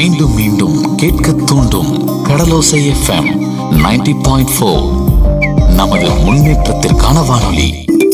மீண்டும் மீண்டும் கேட்க தூண்டும் கடலோசை எஃப்எம் 90.4 பாயிண்ட் ஃபோர் நமது முன்னேற்றத்திற்கான வானொலி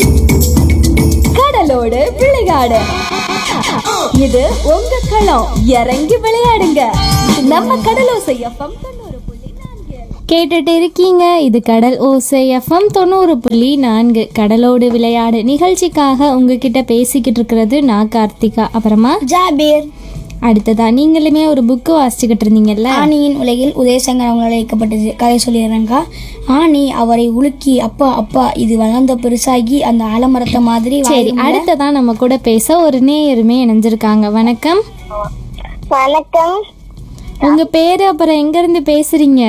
கடலோடு விளையாடு இது உங்க களம் இறங்கி விளையாடுங்க நம்ம கடலோசை எஃப்எம் தொண்ணூறு புள்ளி நான்கு கேட்டுட்டு இருக்கீங்க இது கடல் ஓசை எஃப்எம் தொண்ணூறு புள்ளி நான்கு கடலோடு விளையாடு நிகழ்ச்சிக்காக உங்ககிட்ட பேசிக்கிட்டு இருக்கிறது நான் கார்த்திகா அப்புறமா ஜாபீர் அடுத்ததா நீங்களுமே ஒரு புக்கு வாசிச்சுக்கிட்டு இருந்தீங்கல்ல ஆணியின் உலகில் உதயசங்கர் அவங்களால் இயக்கப்பட்டது கதை சொல்லிடுறேங்க்கா ஆணி அவரை உலுக்கி அப்பா அப்பா இது வளர்ந்த பெருசாகி அந்த ஆலமரத்தை மாதிரி சரி வாயும்ல. அடுத்ததா நம்ம கூட பேச ஒரு நேயருமே இணைஞ்சிருக்காங்க வணக்கம் வணக்கம் உங்க பேரு அப்புறம் எங்க இருந்து பேசுறீங்க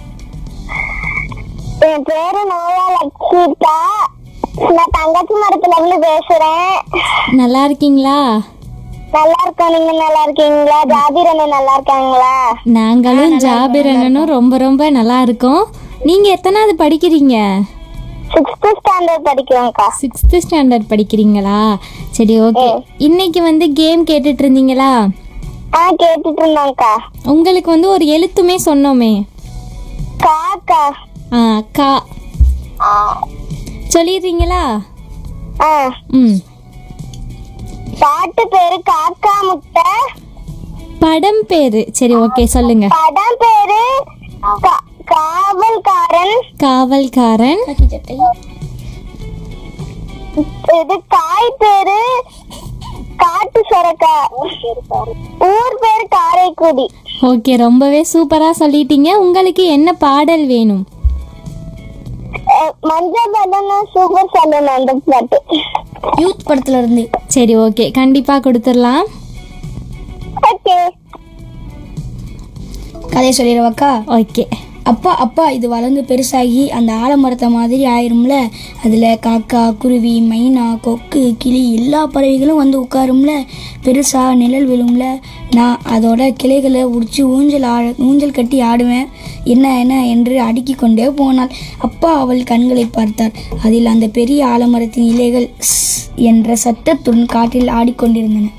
என் பேரு நோயா லட்சிதா நான் தங்கச்சி மரத்துல இருந்து பேசுறேன் நல்லா இருக்கீங்களா நல்லா இருக்கோம் நீங்க நல்லா இருக்கீங்களா ஜாபீர் அண்ணன் நல்லா இருக்காங்களா நாங்களும் ஜாபிர் அண்ணனும் ரொம்ப ரொம்ப நல்லா இருக்கோம் நீங்க எத்தனாவது படிக்கிறீங்க சிக்ஸ்த் ஸ்டாண்டர்ட் படிக்கிறோம்க்கா சிக்ஸ்த் ஸ்டாண்டர்ட் படிக்கிறீங்களா சரி ஓகே இன்னைக்கு வந்து கேம் கேட்டுட்டு இருந்தீங்களா ஆ கேட்டுட்டு இருந்தோம்க்கா உங்களுக்கு வந்து ஒரு எழுத்துமே சொன்னோமே காக்கா ஆ கா சொல்லிடுறீங்களா ஆ ம் பாட்டு பேரு காக்கா முட்டை படம் பேரு சரி ஓகே சொல்லுங்க படம் பேரு கா- காவல்காரன் காவல்காரன் இது காய் பேரு காட்டு சொரக்கா ஊர் பேரு காரைக்குடி ஓகே ரொம்பவே சூப்பரா சொல்லிட்டீங்க உங்களுக்கு என்ன பாடல் வேணும் அஹ் மஞ்சள் பலனும் சூப்பர் சலூன் அந்த பாட்டு யூத் படத்துல இருந்து சரி ஓகே கண்டிப்பா கொடுத்துடலாம் ஓகே கதை சொல்லிடுவாக்கா ஓகே அப்பா அப்பா இது வளர்ந்து பெருசாகி அந்த ஆலமரத்தை மாதிரி ஆயிரும்ல அதில் காக்கா குருவி மைனா கொக்கு கிளி எல்லா பறவைகளும் வந்து உட்காரும்ல பெருசாக நிழல் விழும்ல நான் அதோட கிளைகளை உடிச்சு ஊஞ்சல் ஆட ஊஞ்சல் கட்டி ஆடுவேன் என்ன என்ன என்று அடுக்கிக் கொண்டே போனாள் அப்பா அவள் கண்களை பார்த்தார் அதில் அந்த பெரிய ஆலமரத்தின் இலைகள் ஸ் என்ற சத்தத்துடன் காற்றில் ஆடிக்கொண்டிருந்தன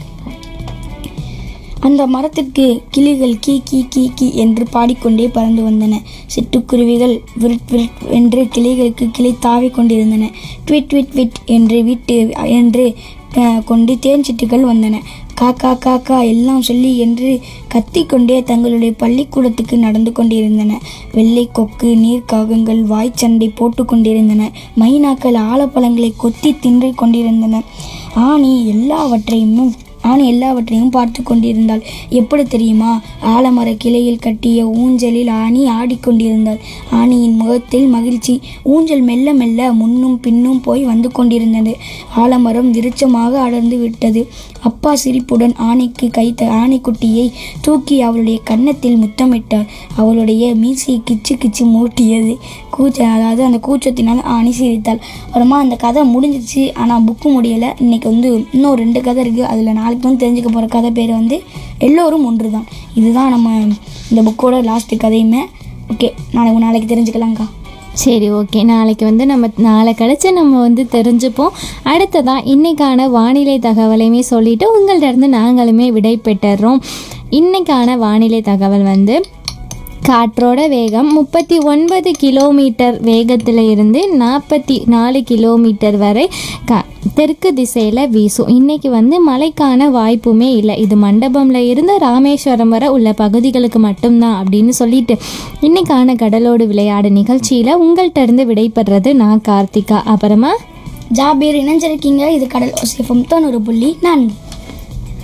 அந்த மரத்திற்கு கிளிகள் கீ கீ கீ கீ என்று பாடிக்கொண்டே பறந்து வந்தன சிட்டுக்குருவிகள் விருட் விருட் என்று கிளைகளுக்கு கிளை தாவிக் கொண்டிருந்தன ட்விட் ட்விட் விட் என்று விட்டு என்று அஹ், கொண்டு தேன் சிட்டுகள் வந்தன காக்கா காக்கா எல்லாம் சொல்லி என்று கத்திக்கொண்டே தங்களுடைய பள்ளிக்கூடத்துக்கு நடந்து கொண்டிருந்தன வெள்ளை கொக்கு நீர்க்காகங்கள் வாய்ச்சண்டை போட்டு கொண்டிருந்தன மைனாக்கள் ஆலப்பழங்களை கொத்தி தின்று கொண்டிருந்தன ஆணி எல்லாவற்றையும் ஆணி எல்லாவற்றையும் பார்த்து கொண்டிருந்தாள் எப்படி தெரியுமா ஆலமர கிளையில் கட்டிய ஊஞ்சலில் ஆணி ஆடிக்கொண்டிருந்தாள் ஆணியின் முகத்தில் மகிழ்ச்சி ஊஞ்சல் மெல்ல மெல்ல முன்னும் பின்னும் போய் வந்து கொண்டிருந்தது ஆலமரம் விருட்சமாக அடர்ந்து விட்டது அப்பா சிரிப்புடன் ஆணிக்கு கைத்த ஆணிக்குட்டியை தூக்கி அவளுடைய கன்னத்தில் முத்தமிட்டார் அவளுடைய மீசை கிச்சு கிச்சு மூட்டியது கூச்ச அதாவது அந்த கூச்சத்தினால் ஆணி சிரித்தாள் அப்புறமா அந்த கதை முடிஞ்சிச்சு ஆனால் புக்கு முடியலை இன்னைக்கு வந்து இன்னும் ரெண்டு கதை இருக்குது அதில் நாளைக்கு வந்து தெரிஞ்சுக்க போகிற கதை பேர் வந்து எல்லோரும் ஒன்று தான் இதுதான் நம்ம இந்த புக்கோட லாஸ்ட் கதையுமே ஓகே நாளைக்கு நாளைக்கு தெரிஞ்சுக்கலாங்க்கா சரி ஓகே நாளைக்கு வந்து நம்ம நாளை கழிச்சு நம்ம வந்து தெரிஞ்சுப்போம் அடுத்ததான் இன்னைக்கான வானிலை தகவலையுமே சொல்லிட்டு உங்கள்ட்ட இருந்து நாங்களுமே விடை பெற்றுறோம் இன்னைக்கான வானிலை தகவல் வந்து காற்றோட வேகம் முப்பத்தி ஒன்பது கிலோமீட்டர் வேகத்தில் இருந்து நாற்பத்தி நாலு கிலோமீட்டர் வரை க தெற்கு திசையில் வீசும் இன்னைக்கு வந்து மழைக்கான வாய்ப்புமே இல்லை இது மண்டபம்ல இருந்து ராமேஸ்வரம் வரை உள்ள பகுதிகளுக்கு மட்டும்தான் அப்படின்னு சொல்லிட்டு இன்னைக்கான கடலோடு விளையாடு நிகழ்ச்சியில் உங்கள்கிட்ட இருந்து விடைபெறது நான் கார்த்திகா அப்புறமா ஜாபீர் இணைஞ்சிருக்கீங்க இது கடல் ஓசிஎஃப்எம் தொண்ணூறு புள்ளி நான்கு